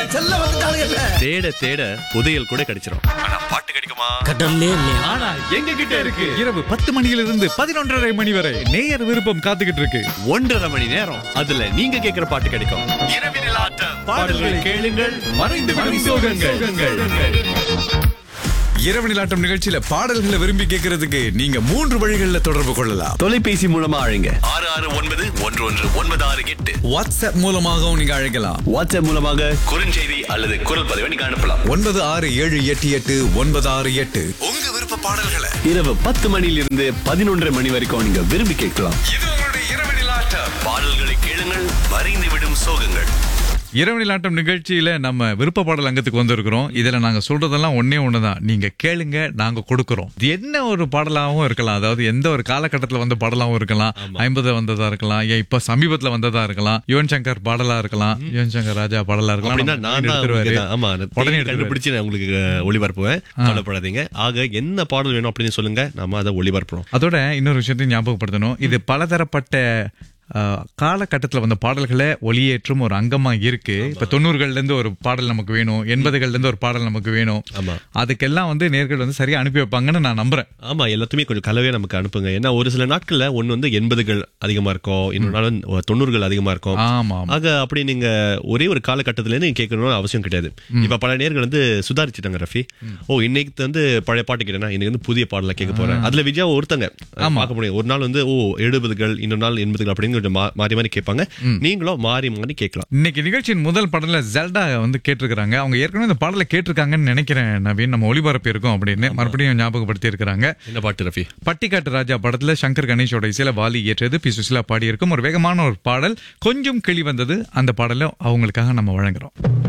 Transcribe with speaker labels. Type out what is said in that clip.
Speaker 1: செல்ல வந்துட்டாளுங்கல்ல
Speaker 2: தேட தேட புதையல் கூட கிடைச்சிரும் ஆனா பாட்டு கிடைக்குமா
Speaker 1: கடல்லே இல்லையா
Speaker 2: ஆனா எங்க கிட்ட இருக்கு
Speaker 3: இரவு பத்து மணியிலிருந்து பதினொன்றரை மணி வரை நேயர் விருப்பம் காத்துக்கிட்டு இருக்கு
Speaker 2: ஒன்றரை மணி நேரம் அதுல நீங்க கேக்குற பாட்டு கிடைக்கும் இரவினில் ஆட்டம் பாடல்களை கேளுங்கள்
Speaker 3: மறைந்து விடும் சோகங்கள் இரவு நிலாட்டம் நிகழ்ச்சியில பாடல்களை விரும்பி கேட்கறதுக்கு நீங்க மூன்று வழிகளில் தொடர்பு கொள்ளலாம்
Speaker 2: தொலைபேசி மூலமா அழைங்க ஆறு ஆறு ஒன்பது ஒன்று ஒன்று ஒன்பது ஆறு எட்டு
Speaker 3: வாட்ஸ்அப் மூலமாகவும் நீங்க அழைக்கலாம்
Speaker 2: வாட்ஸ்அப் மூலமாக குறுஞ்செய்தி அல்லது குரல் பதிவை நீங்க அனுப்பலாம்
Speaker 3: ஒன்பது ஆறு ஏழு எட்டு எட்டு ஒன்பது ஆறு எட்டு உங்க விருப்ப பாடல்களை
Speaker 2: இரவு பத்து மணியிலிருந்து பதினொன்றரை மணி வரைக்கும் நீங்க விரும்பி கேட்கலாம்
Speaker 3: இது உங்களுடைய இரவு நிலாட்டம்
Speaker 2: பாடல்களை கேளுங்கள் மறைந்து விடும் சோகங்கள்
Speaker 3: இரவு நிலாட்டம் நிகழ்ச்சியில நம்ம விருப்ப பாடல் அங்கத்துக்கு வந்திருக்கிறோம் இதுல நாங்க சொல்றதெல்லாம் ஒன்னே ஒண்ணுதான் நீங்க கேளுங்க நாங்க கொடுக்கறோம் இது என்ன ஒரு பாடலாகவும் இருக்கலாம் அதாவது எந்த ஒரு காலகட்டத்துல வந்த பாடலாகவும் இருக்கலாம் ஐம்பது வந்ததா இருக்கலாம் ஏன் இப்ப சமீபத்துல வந்ததா இருக்கலாம் யுவன் சங்கர் பாடலா இருக்கலாம் யுவன் சங்கர் ராஜா பாடலா இருக்கலாம்
Speaker 4: அப்படின்னா
Speaker 3: நம்ம
Speaker 4: நான் தான்
Speaker 3: எடுத்துருவாரு.
Speaker 4: உங்களுக்கு தான், ஆமா
Speaker 3: உடனே
Speaker 4: உடனே
Speaker 3: எடுத்துருவாரு.
Speaker 4: கண்டுபிடிச்சு நான் உங்களுக்கு அஹ், ஒளிபரப்புவேன் கவலைப்படாதீங்க ஆக என்ன பாடல் வேணும் அப்படின்னு சொல்லுங்க நாம அதை ஒளிபரப்புறோம்
Speaker 3: அதோட இன்னொரு விஷயத்தையும் ஞாபகப்படுத்தணும் இது பலதரப்பட்ட அஹ், காலகட்டத்துல வந்த பாடல்களை ஒளியேற்றும் ஒரு அங்கமா இருக்கு இப்ப தொண்ணூறுகள்ல இருந்து ஒரு பாடல் நமக்கு வேணும் எண்பதுகள்ல இருந்து ஒரு பாடல் நமக்கு வேணும்
Speaker 4: ஆமா.
Speaker 3: அதுக்கெல்லாம் வந்து நேர்கள் வந்து சரியா அனுப்பி வைப்பாங்கன்னு நான் நம்புறேன்
Speaker 4: ஆமா எல்லாத்தையுமே கொஞ்சம் கலவையா நமக்கு அனுப்புங்க ஏன்னா ஒரு சில நாட்கள்ல ஒண்ணு வந்து எண்பதுகள் அதிகமா இருக்கும் இன்னொரு நாள் வந்து தொண்ணூறுகள் அதிகமா இருக்கும்
Speaker 3: ஆமா ஆமா
Speaker 4: ஆக அப்படி நீங்க ஒரே ஒரு காலகட்டத்துல இருந்து கேட்கணும்னு அவசியம் கிடையாது இப்ப பல நேர்கள் வந்து சுதாரிச்சுட்டாங்க ரஃபி ஓ இன்னைக்கு வந்து பழைய பாட்டு கேட்டேன்னா இன்னைக்கு வந்து புதிய பாடல கேட்க போறேன் அதுல விஜயா ஒருத்தங்க பார்க்க முடியும் ஒரு நாள் வந்து ஓ எழுபதுகள் இன்னொரு நாள் எண்பதுகள் அப்படின்னு கொஞ்சம் மா- மாறி மாறி கேட்பாங்க நீங்களும் மாறி மாறி கேட்கலாம்
Speaker 3: இன்னைக்கு நிகழ்ச்சியின் முதல் பாடல ஜெல்டா வந்து கேட்டிருக்காங்க அவங்க ஏற்கனவே இந்த பாடலை கேட்டிருக்காங்கன்னு நினைக்கிறேன் நவீன் நம்ம ஒளிபரப்பு இருக்கோம் அப்படின்னு மறுபடியும் ஞாபகப்படுத்தி இருக்காங்க
Speaker 4: என்ன பாட்டு ரஃபி
Speaker 3: பட்டிக்காட்டு ராஜா படத்துல சங்கர் கணேஷோட இசையில வாலி இயற்றது பி சுசிலா பாடியிருக்கும் ஒரு வேகமான ஒரு பாடல் கொஞ்சம் கிளி வந்தது அந்த பாடலை அவங்களுக்காக நம்ம வழங்குறோம்